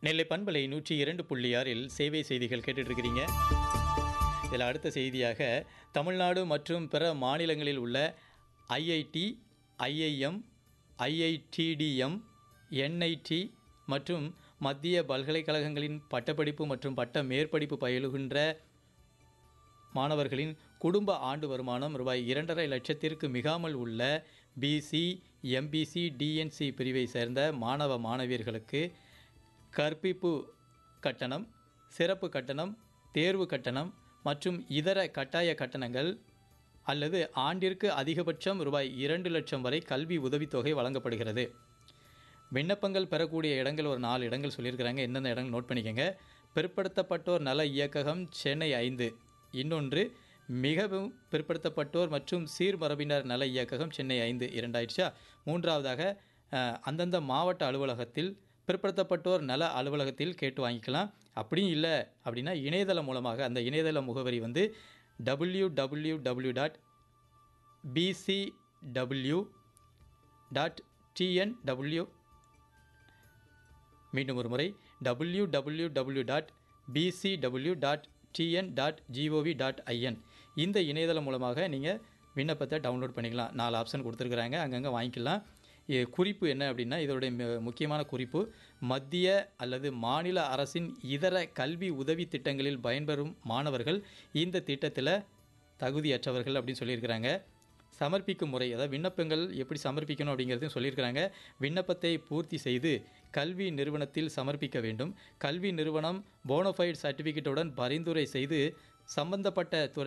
நெல்லை பண்பலை நூற்றி இரண்டு புள்ளி ஆறில் சேவை செய்திகள் கேட்டுட்டு இருக்கிறீங்க இதில் அடுத்த செய்தியாக தமிழ்நாடு மற்றும் பிற மாநிலங்களில் உள்ள ஐஐடி ஐஐஎம் ஐஐடிடிஎம் என்ஐடி மற்றும் மத்திய பல்கலைக்கழகங்களின் பட்டப்படிப்பு மற்றும் பட்ட மேற்படிப்பு பயிலுகின்ற மாணவர்களின் குடும்ப ஆண்டு வருமானம் ரூபாய் இரண்டரை லட்சத்திற்கு மிகாமல் உள்ள பிசி எம்பிசி டிஎன்சி பிரிவை சேர்ந்த மாணவ மாணவியர்களுக்கு கற்பிப்பு கட்டணம் சிறப்பு கட்டணம் தேர்வு கட்டணம் மற்றும் இதர கட்டாய கட்டணங்கள் அல்லது ஆண்டிற்கு அதிகபட்சம் ரூபாய் இரண்டு லட்சம் வரை கல்வி உதவித்தொகை வழங்கப்படுகிறது விண்ணப்பங்கள் பெறக்கூடிய இடங்கள் ஒரு நாலு இடங்கள் சொல்லியிருக்கிறாங்க எந்தெந்த இடங்கள் நோட் பண்ணிக்கோங்க பிற்படுத்தப்பட்டோர் நல இயக்ககம் சென்னை ஐந்து இன்னொன்று மிகவும் பிற்படுத்தப்பட்டோர் மற்றும் சீர்மரபினர் நல இயக்ககம் சென்னை ஐந்து இரண்டாயிடுச்சா மூன்றாவதாக அஹ், அந்தந்த மாவட்ட அலுவலகத்தில் பிற்படுத்தப்பட்டோர் நல அலுவலகத்தில் கேட்டு வாங்கிக்கலாம் அப்படியும் இல்லை அப்படின்னா இணையதளம் மூலமாக அந்த இணையதள முகவரி வந்து W W W dot PCW dot TNW மீண்டும் ஒரு முறை W W W dot PCW dot TN dot GOV dot IN இந்த இணையதளம் மூலமாக நீங்கள் விண்ணப்பத்தை டவுன்லோட் பண்ணிக்கலாம் நாலு ஆப்ஷன் கொடுத்துருக்குறாங்க அங்கங்கே வாங்கிக்கலாம் இ- குறிப்பு என்ன அப்படின்னா இதோடைய மு- முக்கியமான குறிப்பு மத்திய அல்லது மாநில அரசின் இதர கல்வி உதவி திட்டங்களில் பயன்பெறும் மாணவர்கள் இந்த திட்டத்தில் தகுதியற்றவர்கள் அப்படின்னு சொல்லியிருக்கிறாங்க சமர்ப்பிக்கும் முறை அதாவது விண்ணப்பங்கள் எப்படி சமர்ப்பிக்கணும் அப்படிங்கிறதையும் சொல்லியிருக்கிறாங்க விண்ணப்பத்தை பூர்த்தி செய்து கல்வி நிறுவனத்தில் சமர்ப்பிக்க வேண்டும் கல்வி நிறுவனம் போனஃபைட் சர்டிஃபிகேட்டுடன் பரிந்துரை செய்து சம்பந்தப்பட்ட துறை